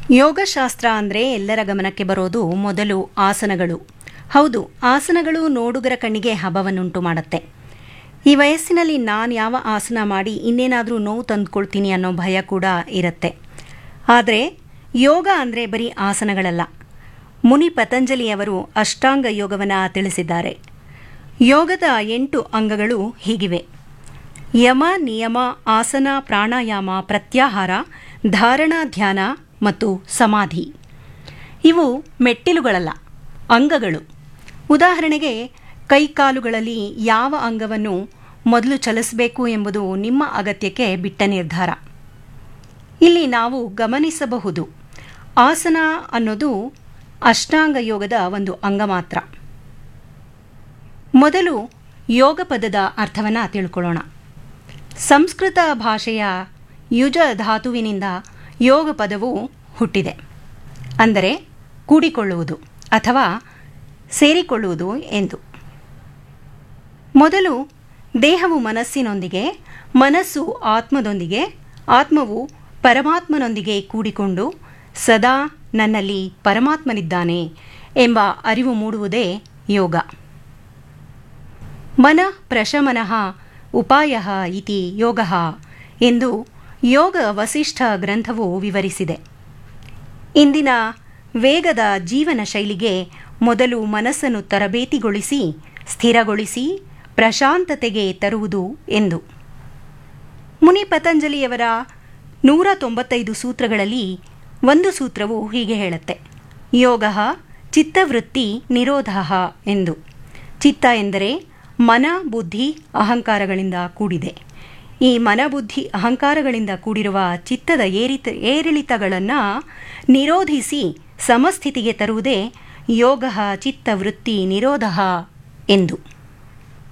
ಯೋಗಶಾಸ್ತ್ರ ಅಂದರೆ ಎಲ್ಲರ ಗಮನಕ್ಕೆ ಬರೋದು ಮೊದಲು ಆಸನಗಳು ಹೌದು ಆಸನಗಳು ನೋಡುಗರ ಕಣ್ಣಿಗೆ ಹಬವನ್ನುಂಟು ಮಾಡುತ್ತೆ ಈ ವಯಸ್ಸಿನಲ್ಲಿ ನಾನು ಯಾವ ಆಸನ ಮಾಡಿ ಇನ್ನೇನಾದರೂ ನೋವು ತಂದುಕೊಳ್ತೀನಿ ಅನ್ನೋ ಭಯ ಕೂಡ ಇರುತ್ತೆ ಆದರೆ ಯೋಗ ಅಂದರೆ ಬರೀ ಆಸನಗಳಲ್ಲ ಮುನಿ ಪತಂಜಲಿಯವರು ಅಷ್ಟಾಂಗ ಯೋಗವನ್ನು ತಿಳಿಸಿದ್ದಾರೆ ಯೋಗದ ಎಂಟು ಅಂಗಗಳು ಹೀಗಿವೆ ಯಮ ನಿಯಮ ಆಸನ ಪ್ರಾಣಾಯಾಮ ಪ್ರತ್ಯಾಹಾರ ಧಾರಣಾ ಧ್ಯಾನ ಮತ್ತು ಸಮಾಧಿ ಇವು ಮೆಟ್ಟಿಲುಗಳಲ್ಲ ಅಂಗಗಳು ಉದಾಹರಣೆಗೆ ಕೈಕಾಲುಗಳಲ್ಲಿ ಯಾವ ಅಂಗವನ್ನು ಮೊದಲು ಚಲಿಸಬೇಕು ಎಂಬುದು ನಿಮ್ಮ ಅಗತ್ಯಕ್ಕೆ ಬಿಟ್ಟ ನಿರ್ಧಾರ ಇಲ್ಲಿ ನಾವು ಗಮನಿಸಬಹುದು ಆಸನ ಅನ್ನೋದು ಅಷ್ಟಾಂಗ ಯೋಗದ ಒಂದು ಅಂಗ ಮಾತ್ರ ಮೊದಲು ಯೋಗ ಪದದ ಅರ್ಥವನ್ನು ತಿಳ್ಕೊಳ್ಳೋಣ ಸಂಸ್ಕೃತ ಭಾಷೆಯ ಯುಜ ಧಾತುವಿನಿಂದ ಯೋಗ ಪದವು ಹುಟ್ಟಿದೆ ಅಂದರೆ ಕೂಡಿಕೊಳ್ಳುವುದು ಅಥವಾ ಸೇರಿಕೊಳ್ಳುವುದು ಎಂದು ಮೊದಲು ದೇಹವು ಮನಸ್ಸಿನೊಂದಿಗೆ ಮನಸ್ಸು ಆತ್ಮದೊಂದಿಗೆ ಆತ್ಮವು ಪರಮಾತ್ಮನೊಂದಿಗೆ ಕೂಡಿಕೊಂಡು ಸದಾ ನನ್ನಲ್ಲಿ ಪರಮಾತ್ಮನಿದ್ದಾನೆ ಎಂಬ ಅರಿವು ಮೂಡುವುದೇ ಯೋಗ ಮನ ಪ್ರಶಮನಃ ಉಪಾಯ ಇತಿ ಯೋಗ ಎಂದು ಯೋಗ ವಸಿಷ್ಠ ಗ್ರಂಥವು ವಿವರಿಸಿದೆ ಇಂದಿನ ವೇಗದ ಜೀವನ ಶೈಲಿಗೆ ಮೊದಲು ಮನಸ್ಸನ್ನು ತರಬೇತಿಗೊಳಿಸಿ ಸ್ಥಿರಗೊಳಿಸಿ ಪ್ರಶಾಂತತೆಗೆ ತರುವುದು ಎಂದು ಮುನಿ ಪತಂಜಲಿಯವರ ನೂರ ತೊಂಬತ್ತೈದು ಸೂತ್ರಗಳಲ್ಲಿ ಒಂದು ಸೂತ್ರವು ಹೀಗೆ ಹೇಳುತ್ತೆ ಯೋಗ ಚಿತ್ತವೃತ್ತಿ ನಿರೋಧ ಎಂದು ಚಿತ್ತ ಎಂದರೆ ಮನ ಬುದ್ಧಿ ಅಹಂಕಾರಗಳಿಂದ ಕೂಡಿದೆ ಈ ಮನಬುದ್ಧಿ ಅಹಂಕಾರಗಳಿಂದ ಕೂಡಿರುವ ಚಿತ್ತದ ಏರಿತ ಏರಿಳಿತಗಳನ್ನು ನಿರೋಧಿಸಿ ಸಮಸ್ಥಿತಿಗೆ ತರುವುದೇ ಯೋಗ ಚಿತ್ತವೃತ್ತಿ ನಿರೋಧ ಎಂದು